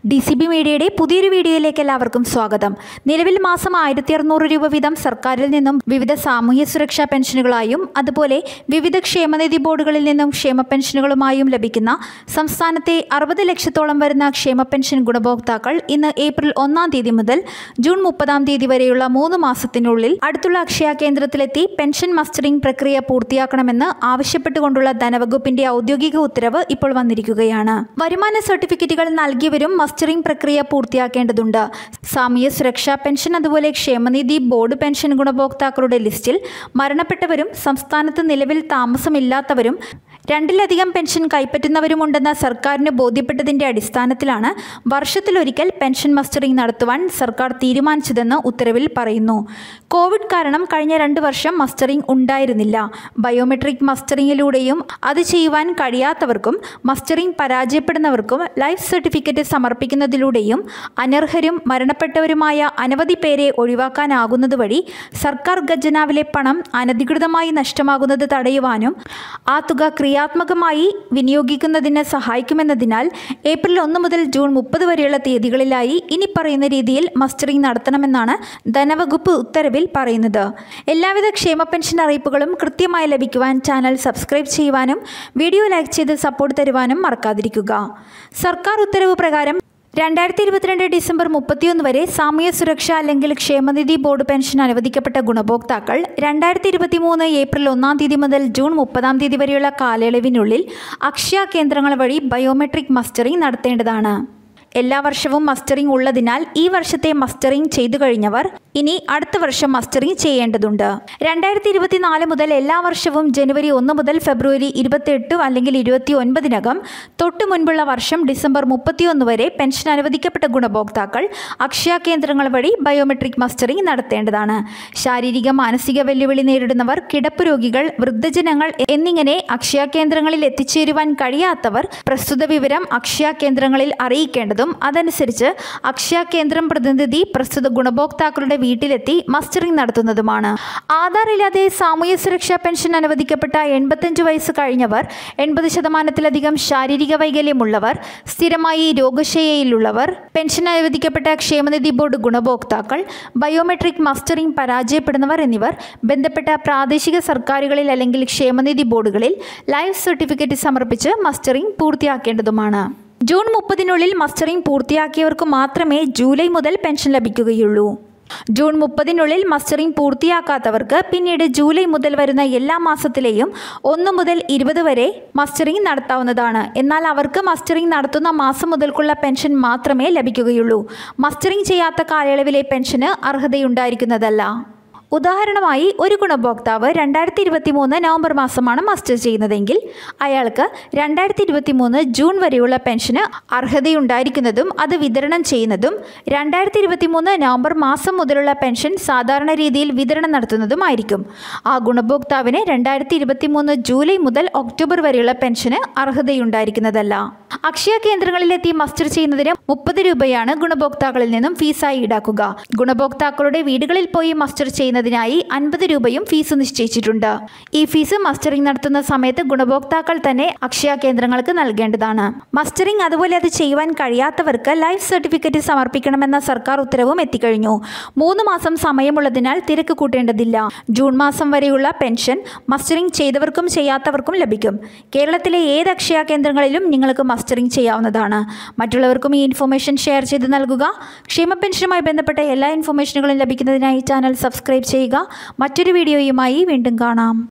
D C B മീഡിയയുടെ പുതിയൊരു വീഡിയോയിലേക്ക് എല്ലാവർക്കും സ്വാഗതം നിലവിൽ മാസം ആയിരത്തി അറുന്നൂറ് രൂപ വീതം സർക്കാരിൽ നിന്നും വിവിധ സാമൂഹ്യ സുരക്ഷാ പെൻഷനുകളായും അതുപോലെ വിവിധ ക്ഷേമനിധി ബോർഡുകളിൽ നിന്നും ക്ഷേമ പെൻഷനുകളുമായും ലഭിക്കുന്ന സംസ്ഥാനത്തെ അറുപത് ലക്ഷത്തോളം വരുന്ന ക്ഷേമ പെൻഷൻ ഗുണഭോക്താക്കൾ ഇന്ന് ഏപ്രിൽ ഒന്നാം തീയതി മുതൽ ജൂൺ മുപ്പതാം തീയതി വരെയുള്ള മൂന്ന് മാസത്തിനുള്ളിൽ അടുത്തുള്ള അക്ഷയ കേന്ദ്രത്തിലെത്തി പെൻഷൻ മസ്റ്ററിംഗ് പ്രക്രിയ പൂർത്തിയാക്കണമെന്ന് ആവശ്യപ്പെട്ടുകൊണ്ടുള്ള ധനവകുപ്പിന്റെ ഔദ്യോഗിക ഉത്തരവ് ഇപ്പോൾ വന്നിരിക്കുകയാണ് വരുമാന സർട്ടിഫിക്കറ്റുകൾ നൽകിയവരും മസ്റ്ററിംഗ് പ്രക്രിയ പൂർത്തിയാക്കേണ്ടതുണ്ട് സാമൂഹ്യ സുരക്ഷാ പെൻഷൻ അതുപോലെ ക്ഷേമനിധി ബോർഡ് പെൻഷൻ ഗുണഭോക്താക്കളുടെ ലിസ്റ്റിൽ മരണപ്പെട്ടവരും സംസ്ഥാനത്ത് നിലവിൽ താമസമില്ലാത്തവരും രണ്ടിലധികം പെൻഷൻ കൈപ്പറ്റുന്നവരുമുണ്ടെന്ന സർക്കാരിന് ബോധ്യപ്പെട്ടതിന്റെ അടിസ്ഥാനത്തിലാണ് വർഷത്തിലൊരിക്കൽ പെൻഷൻ മസ്റ്ററിംഗ് നടത്തുവാൻ സർക്കാർ തീരുമാനിച്ചതെന്ന് ഉത്തരവിൽ പറയുന്നു കോവിഡ് കാരണം കഴിഞ്ഞ രണ്ട് വർഷം മസ്റ്ററിംഗ് ഉണ്ടായിരുന്നില്ല ബയോമെട്രിക് മസ്റ്ററിംഗിലൂടെയും അത് ചെയ്യുവാൻ കഴിയാത്തവർക്കും മസ്റ്ററിംഗ് പരാജയപ്പെടുന്നവർക്കും ലൈഫ് സർട്ടിഫിക്കറ്റ് സമർപ്പിക്കുന്നതിലൂടെയും അനർഹരും മരണപ്പെട്ടവരുമായ അനവധി പേരെ ഒഴിവാക്കാനാകുന്നത് വഴി സർക്കാർ ഖജനാവിലെ പണം അനധികൃതമായി നഷ്ടമാകുന്നത് തടയുവാനും ആ തുക ക്രിയാത്മകമായി വിനിയോഗിക്കുന്നതിന് സഹായിക്കുമെന്നതിനാൽ ഏപ്രിൽ ഒന്ന് മുതൽ ജൂൺ മുപ്പത് വരെയുള്ള തീയതികളിലായി ഇനി പറയുന്ന രീതിയിൽ മസ്റ്ററിംഗ് നടത്തണമെന്നാണ് ധനവകുപ്പ് ഉത്തരവിൽ പറയുന്നത് എല്ലാവിധ ക്ഷേമ പെൻഷൻ അറിയിപ്പുകളും കൃത്യമായി ലഭിക്കുവാൻ ചാനൽ സബ്സ്ക്രൈബ് ചെയ്യുവാനും വീഡിയോ ലൈക്ക് ചെയ്ത് സപ്പോർട്ട് തരുവാനും മറക്കാതിരിക്കുക സർക്കാർ ഉത്തരവ് പ്രകാരം രണ്ടായിരത്തി ഇരുപത്തിരണ്ട് ഡിസംബർ മുപ്പത്തിയൊന്ന് വരെ സാമൂഹ്യ സുരക്ഷ അല്ലെങ്കിൽ ക്ഷേമനിധി ബോർഡ് പെൻഷൻ അനുവദിക്കപ്പെട്ട ഗുണഭോക്താക്കൾ രണ്ടായിരത്തി ഇരുപത്തി മൂന്ന് ഏപ്രിൽ ഒന്നാം തീയതി മുതൽ ജൂൺ മുപ്പതാം തീയതി വരെയുള്ള കാലയളവിനുള്ളിൽ അക്ഷയ കേന്ദ്രങ്ങൾ വഴി ബയോമെട്രിക് മസ്റ്ററിംഗ് നടത്തേണ്ടതാണ് എല്ലാ വർഷവും മസ്റ്ററിംഗ് ഉള്ളതിനാൽ ഈ വർഷത്തെ മസ്റ്ററിംഗ് ചെയ്തു കഴിഞ്ഞവർ ഇനി അടുത്ത വർഷം മസ്റ്ററിംഗ് ചെയ്യേണ്ടതുണ്ട് രണ്ടായിരത്തി ഇരുപത്തിനാല് മുതൽ എല്ലാ വർഷവും ജനുവരി ഒന്ന് മുതൽ ഫെബ്രുവരി ഇരുപത്തിയെട്ട് അല്ലെങ്കിൽ ഇരുപത്തി ഒൻപതിനകം തൊട്ടു മുൻപുള്ള വർഷം ഡിസംബർ മുപ്പത്തിയൊന്ന് വരെ പെൻഷൻ അനുവദിക്കപ്പെട്ട ഗുണഭോക്താക്കൾ അക്ഷയ കേന്ദ്രങ്ങൾ വഴി ബയോമെട്രിക് മസ്റ്ററിംഗ് നടത്തേണ്ടതാണ് ശാരീരിക മാനസിക വെല്ലുവിളി നേരിടുന്നവർ കിടപ്പ് രോഗികൾ വൃദ്ധജനങ്ങൾ എന്നിങ്ങനെ അക്ഷയ കേന്ദ്രങ്ങളിൽ എത്തിച്ചേരുവാൻ കഴിയാത്തവർ പ്രസ്തുത വിവരം അക്ഷയ കേന്ദ്രങ്ങളിൽ അറിയിക്കേണ്ടതും അതനുസരിച്ച് അക്ഷയ കേന്ദ്രം പ്രതിനിധി പ്രസ്തുത ഗുണഭോക്താക്കളുടെ വീട്ടിലെത്തി മസ്റ്ററിംഗ് നടത്തുന്നതുമാണ് ആധാർ ഇല്ലാതെ സാമൂഹ്യ സുരക്ഷാ പെൻഷൻ അനുവദിക്കപ്പെട്ട എൺപത്തഞ്ച് വയസ്സ് കഴിഞ്ഞവർ എൺപത് ശതമാനത്തിലധികം ശാരീരിക വൈകല്യമുള്ളവർ സ്ഥിരമായി രോഗശയ്യയിലുള്ളവർ പെൻഷൻ അനുവദിക്കപ്പെട്ട ക്ഷേമനിധി ബോർഡ് ഗുണഭോക്താക്കൾ ബയോമെട്രിക് മസ്റ്ററിംഗ് പരാജയപ്പെടുന്നവർ എന്നിവർ ബന്ധപ്പെട്ട പ്രാദേശിക സർക്കാരുകളിൽ അല്ലെങ്കിൽ ക്ഷേമനിധി ബോർഡുകളിൽ ലൈഫ് സർട്ടിഫിക്കറ്റ് സമർപ്പിച്ച് മസ്റ്ററിംഗ് പൂർത്തിയാക്കേണ്ടതുമാണ് ജൂൺ മുപ്പതിനുള്ളിൽ മസ്റ്ററിംഗ് പൂർത്തിയാക്കിയവർക്ക് മാത്രമേ ജൂലൈ മുതൽ പെൻഷൻ ലഭിക്കുകയുള്ളൂ ജൂൺ മുപ്പതിനുള്ളിൽ മസ്റ്ററിംഗ് പൂർത്തിയാക്കാത്തവർക്ക് പിന്നീട് ജൂലൈ മുതൽ വരുന്ന എല്ലാ മാസത്തിലെയും ഒന്ന് മുതൽ ഇരുപത് വരെ മസ്റ്ററിംഗ് നടത്താവുന്നതാണ് എന്നാൽ അവർക്ക് മസ്റ്ററിംഗ് നടത്തുന്ന മാസം മുതൽക്കുള്ള പെൻഷൻ മാത്രമേ ലഭിക്കുകയുള്ളൂ മസ്റ്ററിംഗ് ചെയ്യാത്ത കാലയളവിലെ പെൻഷന് അർഹതയുണ്ടായിരിക്കുന്നതല്ല ഉദാഹരണമായി ഒരു ഗുണഭോക്താവ് രണ്ടായിരത്തി ഇരുപത്തി മൂന്ന് നവംബർ മാസമാണ് മസ്റ്റർ ചെയ്യുന്നതെങ്കിൽ അയാൾക്ക് രണ്ടായിരത്തി ഇരുപത്തി മൂന്ന് ജൂൺ വരെയുള്ള പെൻഷന് അർഹതയുണ്ടായിരിക്കുന്നതും അത് വിതരണം ചെയ്യുന്നതും രണ്ടായിരത്തി ഇരുപത്തി മൂന്ന് നവംബർ മാസം മുതലുള്ള പെൻഷൻ സാധാരണ രീതിയിൽ വിതരണം നടത്തുന്നതുമായിരിക്കും ആ ഗുണഭോക്താവിന് രണ്ടായിരത്തി ഇരുപത്തി മൂന്ന് ജൂലൈ മുതൽ ഒക്ടോബർ വരെയുള്ള പെൻഷന് അർഹതയുണ്ടായിരിക്കുന്നതല്ല അക്ഷയ കേന്ദ്രങ്ങളിലെത്തി മസ്റ്റർ ചെയ്യുന്നതിന് മുപ്പത് രൂപയാണ് ഗുണഭോക്താക്കളിൽ നിന്നും ഫീസായി ഈടാക്കുക ഗുണഭോക്താക്കളുടെ വീടുകളിൽ പോയി മസ്റ്റർ ചെയ്യുന്നതിനായി അൻപത് രൂപയും ഫീസ് നിശ്ചയിച്ചിട്ടുണ്ട് ഈ ഫീസ് മസ്റ്ററിംഗ് നടത്തുന്ന സമയത്ത് ഗുണഭോക്താക്കൾ തന്നെ അക്ഷയ കേന്ദ്രങ്ങൾക്ക് നൽകേണ്ടതാണ് മസ്റ്ററിംഗ് അതുപോലെ അത് ചെയ്യുവാൻ കഴിയാത്തവർക്ക് ലൈഫ് സർട്ടിഫിക്കറ്റ് സമർപ്പിക്കണമെന്ന സർക്കാർ ഉത്തരവും എത്തിക്കഴിഞ്ഞു മൂന്ന് മാസം സമയമുള്ളതിനാൽ തിരക്ക് കൂട്ടേണ്ടതില്ല ജൂൺ മാസം വരെയുള്ള പെൻഷൻ മസ്റ്ററിംഗ് ചെയ്തവർക്കും ചെയ്യാത്തവർക്കും ലഭിക്കും കേരളത്തിലെ ഏത് അക്ഷയ കേന്ദ്രങ്ങളിലും നിങ്ങൾക്ക് മസ്റ്ററിംഗ് ചെയ്യാവുന്നതാണ് മറ്റുള്ളവർക്കും ഈ ഇൻഫർമേഷൻ ഷെയർ ചെയ്ത് നൽകുക ക്ഷേമ പെൻഷനുമായി ബന്ധപ്പെട്ട എല്ലാ ഇൻഫർമേഷനുകളും ലഭിക്കുന്നതിനായി ചാനൽ സബ്സ്ക്രൈബ് ചെയ്യുക മറ്റൊരു വീഡിയോയുമായി വീണ്ടും കാണാം